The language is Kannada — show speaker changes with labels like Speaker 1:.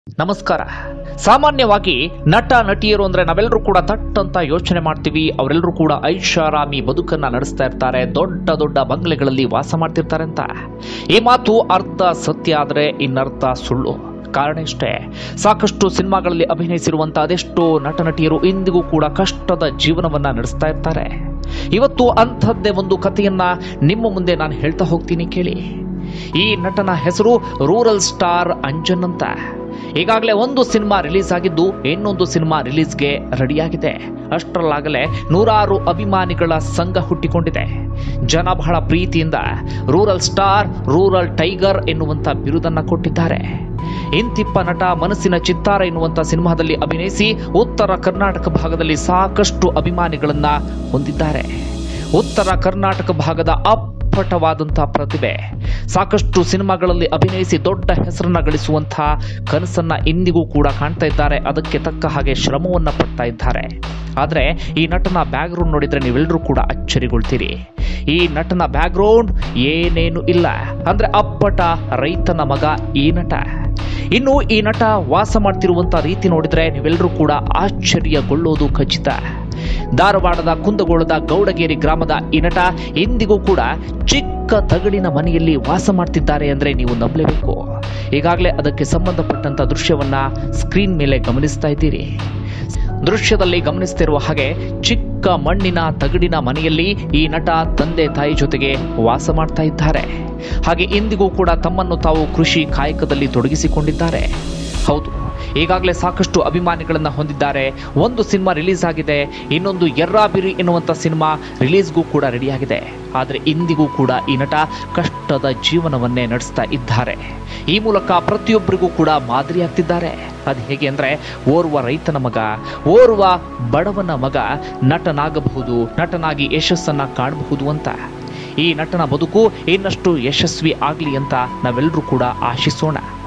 Speaker 1: ನಮಸ್ಕಾರ ಸಾಮಾನ್ಯವಾಗಿ ನಟ ನಟಿಯರು ಅಂದ್ರೆ ನಾವೆಲ್ಲರೂ ಕೂಡ ತಟ್ ಅಂತ ಯೋಚನೆ ಮಾಡ್ತೀವಿ ಅವರೆಲ್ಲರೂ ಕೂಡ ಐಷಾರಾಮಿ ಬದುಕನ್ನ ನಡೆಸ್ತಾ ಇರ್ತಾರೆ ದೊಡ್ಡ ದೊಡ್ಡ ಬಂಗ್ಲೆಗಳಲ್ಲಿ ವಾಸ ಮಾಡ್ತಿರ್ತಾರೆ ಅಂತ ಈ ಮಾತು ಅರ್ಧ ಸತ್ಯ ಆದ್ರೆ ಇನ್ನರ್ಧ ಸುಳ್ಳು ಕಾರಣ ಇಷ್ಟೇ ಸಾಕಷ್ಟು ಸಿನಿಮಾಗಳಲ್ಲಿ ಅಭಿನಯಿಸಿರುವಂತ ಅದೆಷ್ಟೋ ನಟ ನಟಿಯರು ಇಂದಿಗೂ ಕೂಡ ಕಷ್ಟದ ಜೀವನವನ್ನ ನಡೆಸ್ತಾ ಇರ್ತಾರೆ ಇವತ್ತು ಅಂಥದ್ದೇ ಒಂದು ಕಥೆಯನ್ನ ನಿಮ್ಮ ಮುಂದೆ ನಾನು ಹೇಳ್ತಾ ಹೋಗ್ತೀನಿ ಕೇಳಿ ಈ ನಟನ ಹೆಸರು ರೂರಲ್ ಸ್ಟಾರ್ ಅಂಜನ್ ಅಂತ ಈಗಾಗಲೇ ಒಂದು ಸಿನಿಮಾ ರಿಲೀಸ್ ಆಗಿದ್ದು ಇನ್ನೊಂದು ಸಿನಿಮಾ ರಿಲೀಸ್ಗೆ ರೆಡಿಯಾಗಿದೆ ಅಷ್ಟರಲ್ಲಾಗಲೇ ನೂರಾರು ಅಭಿಮಾನಿಗಳ ಸಂಘ ಹುಟ್ಟಿಕೊಂಡಿದೆ ಜನ ಬಹಳ ಪ್ರೀತಿಯಿಂದ ರೂರಲ್ ಸ್ಟಾರ್ ರೂರಲ್ ಟೈಗರ್ ಎನ್ನುವಂತ ಬಿರುದನ್ನ ಕೊಟ್ಟಿದ್ದಾರೆ ಇಂತಿಪ್ಪ ನಟ ಮನಸ್ಸಿನ ಚಿತ್ತಾರ ಎನ್ನುವಂತ ಸಿನಿಮಾದಲ್ಲಿ ಅಭಿನಯಿಸಿ ಉತ್ತರ ಕರ್ನಾಟಕ ಭಾಗದಲ್ಲಿ ಸಾಕಷ್ಟು ಅಭಿಮಾನಿಗಳನ್ನ ಹೊಂದಿದ್ದಾರೆ ಉತ್ತರ ಕರ್ನಾಟಕ ಭಾಗದ ಅಪ್ಪಟವಾದಂತಹ ಪ್ರತಿಭೆ ಸಾಕಷ್ಟು ಸಿನಿಮಾಗಳಲ್ಲಿ ಅಭಿನಯಿಸಿ ದೊಡ್ಡ ಹೆಸರನ್ನ ಗಳಿಸುವಂತಹ ಕನಸನ್ನ ಇಂದಿಗೂ ಕೂಡ ಕಾಣ್ತಾ ಇದ್ದಾರೆ ಅದಕ್ಕೆ ತಕ್ಕ ಹಾಗೆ ಶ್ರಮವನ್ನ ಪಡ್ತಾ ಇದ್ದಾರೆ ಆದ್ರೆ ಈ ನಟನ ಬ್ಯಾಕ್ಗ್ರೌಂಡ್ ನೋಡಿದ್ರೆ ನೀವೆಲ್ಲರೂ ಕೂಡ ಅಚ್ಚರಿಗೊಳ್ತೀರಿ ಈ ನಟನ ಬ್ಯಾಕ್ಗ್ರೌಂಡ್ ಏನೇನು ಇಲ್ಲ ಅಂದ್ರೆ ಅಪ್ಪಟ ರೈತನ ಮಗ ಈ ನಟ ಇನ್ನು ಈ ನಟ ವಾಸ ಮಾಡ್ತಿರುವಂತ ರೀತಿ ನೋಡಿದ್ರೆ ನೀವೆಲ್ಲರೂ ಕೂಡ ಆಶ್ಚರ್ಯಗೊಳ್ಳೋದು ಖಚಿತ ಧಾರವಾಡದ ಕುಂದಗೋಳದ ಗೌಡಗೇರಿ ಗ್ರಾಮದ ಈ ನಟ ಇಂದಿಗೂ ಕೂಡ ಚಿಕ್ಕ ತಗಡಿನ ಮನೆಯಲ್ಲಿ ವಾಸ ಮಾಡ್ತಿದ್ದಾರೆ ಅಂದ್ರೆ ನೀವು ನಂಬಲೇಬೇಕು ಈಗಾಗಲೇ ಅದಕ್ಕೆ ಸಂಬಂಧಪಟ್ಟಂತ ದೃಶ್ಯವನ್ನ ಸ್ಕ್ರೀನ್ ಮೇಲೆ ಗಮನಿಸ್ತಾ ಇದ್ದೀರಿ ದೃಶ್ಯದಲ್ಲಿ ಗಮನಿಸ್ತಿರುವ ಹಾಗೆ ಚಿಕ್ಕ ಮಣ್ಣಿನ ತಗಡಿನ ಮನೆಯಲ್ಲಿ ಈ ನಟ ತಂದೆ ತಾಯಿ ಜೊತೆಗೆ ವಾಸ ಮಾಡ್ತಾ ಇದ್ದಾರೆ ಹಾಗೆ ಇಂದಿಗೂ ಕೂಡ ತಮ್ಮನ್ನು ತಾವು ಕೃಷಿ ಕಾಯಕದಲ್ಲಿ ತೊಡಗಿಸಿಕೊಂಡಿದ್ದಾರೆ ಹೌದು ಈಗಾಗಲೇ ಸಾಕಷ್ಟು ಅಭಿಮಾನಿಗಳನ್ನ ಹೊಂದಿದ್ದಾರೆ ಒಂದು ಸಿನಿಮಾ ರಿಲೀಸ್ ಆಗಿದೆ ಇನ್ನೊಂದು ಎರ್ರಾಬಿರಿ ಎನ್ನುವಂಥ ಸಿನಿಮಾ ರಿಲೀಸ್ಗೂ ಕೂಡ ರೆಡಿಯಾಗಿದೆ ಆದರೆ ಇಂದಿಗೂ ಕೂಡ ಈ ನಟ ಕಷ್ಟದ ಜೀವನವನ್ನೇ ನಡೆಸ್ತಾ ಇದ್ದಾರೆ ಈ ಮೂಲಕ ಪ್ರತಿಯೊಬ್ಬರಿಗೂ ಕೂಡ ಮಾದರಿಯಾಗ್ತಿದ್ದಾರೆ ಅದು ಹೇಗೆ ಅಂದರೆ ಓರ್ವ ರೈತನ ಮಗ ಓರ್ವ ಬಡವನ ಮಗ ನಟನಾಗಬಹುದು ನಟನಾಗಿ ಯಶಸ್ಸನ್ನ ಕಾಣಬಹುದು ಅಂತ ಈ ನಟನ ಬದುಕು ಇನ್ನಷ್ಟು ಯಶಸ್ವಿ ಆಗಲಿ ಅಂತ ನಾವೆಲ್ಲರೂ ಕೂಡ ಆಶಿಸೋಣ